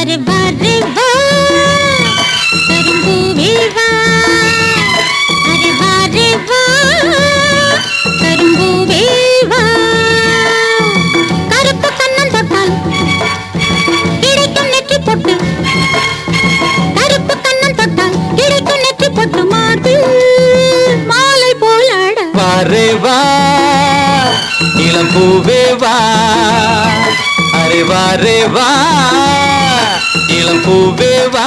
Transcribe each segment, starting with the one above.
array வரே வா கரும்பூவே வா அரே வரே வா கரும்பூவே வா கருப்பு கண்ணன் தொட்டால் கிடைக்கும் நெற்றி பொட்டு கருப்பு கண்ணன் தொட்டால் கிடைக்கும் நெற்றி பொட்டு மாது மாலை போலாட வாரே வா இளம் பூவே வா அரே வாரே வா இளம் பூவே வா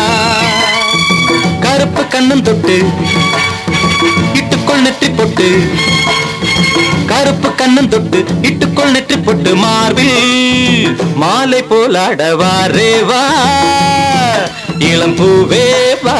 கருப்பு கண்ணம் தொட்டு இட்டுக்கொள் நெற்றி பொட்டு கருப்பு கண்ணம் தொட்டு இட்டுக்கொள் நெற்றி பொட்டு மார்பில் மாலை போலாட வாரே வா இளம் பூவே வா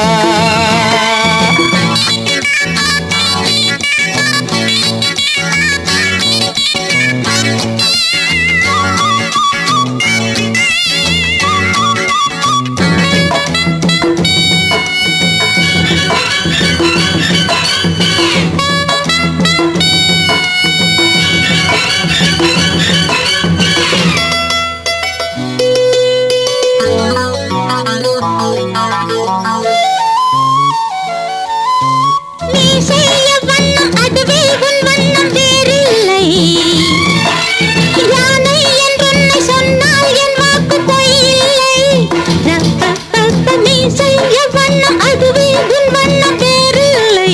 நீ செய்ய வண்ணம் அதுவே உன் வண்ணம் வேறில்லை யானை என்றொன்னை சொன்னால் என் வாக்கு பொய்யில்லை ரப்பப்பப்ப, நீ செய்ய வண்ணம் அதுவே உன் வண்ணம் வேறில்லை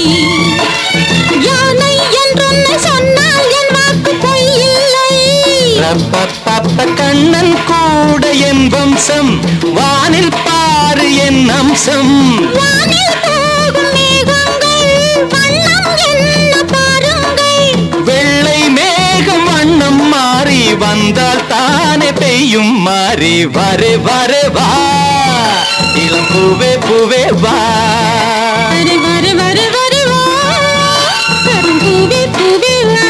யானை என்றொன்னை சொன்னால் என் வாக்கு பொய்யில்லை ரப்பப்பப்ப கண்ணன் கூட என் வம்சம் வானில் பாரு என் அம்சம் வானில் போகும் மேகங்கள் வண்ணம் என்ன பாருங்கள் வெள்ளை மேகம் வண்ணம் மாறி வந்தால் தானே பெய்யும் மாறி வரே வரே வா இளம் பூவே பூவே வா வரு வரு வரு வரு வா கரும்பூவே பூவே வா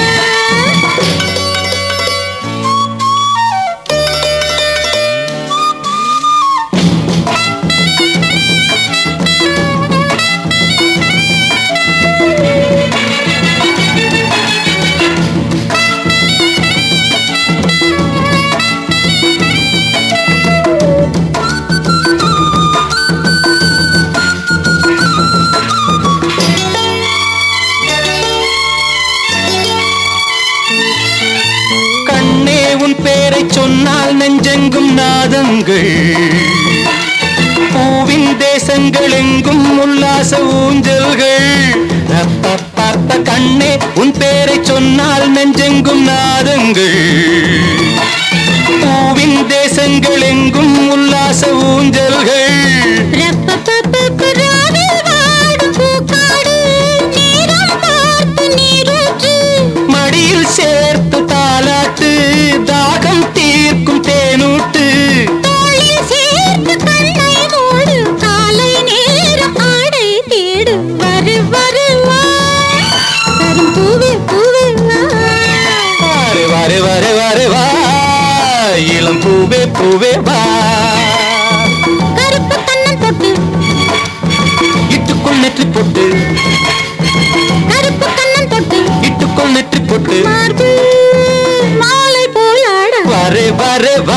கண்ணே உன் பேரை சொன்னால் நெஞ்செங்கும் நாதங்கள் பூவின் தேசங்கள் எங்கும் உல்லாச ஊஞ்சல்கள் ரப்பப்பப்ப கண்ணே உன் பேரை சொன்னால் நெஞ்செங்கும் நாதங்கள் பூவின் தேசங்கள் எங்கும் உல்லாச ஊஞ்சல்கள் ரப்பப்பப்பப்ப ராவில் வாடும் பூக்காடு நேரம் பார்த்து நீரூற்று மடியில் சேர்த்து தாலாட்டு தாகம் தீர்க்கும் தேனூட்டு தோளில் சேர்த்து கண்ணை மூடு காலை நேரம் ஆடை தேடு வரு வரு வா கரும்பூவே பூவே வா வாரு வாரு வாரு வாரு வா இளம் பூவே பூவே வா கருப்பு கண்ணன் தொட்டு இட்டுக்குள் நெற்றி பொட்டு கருப்பு கண்ணன் தொட்டு இட்டுக்குள் நெற்றி பொட்டு மார்பு மாலை போலாட வரே வரே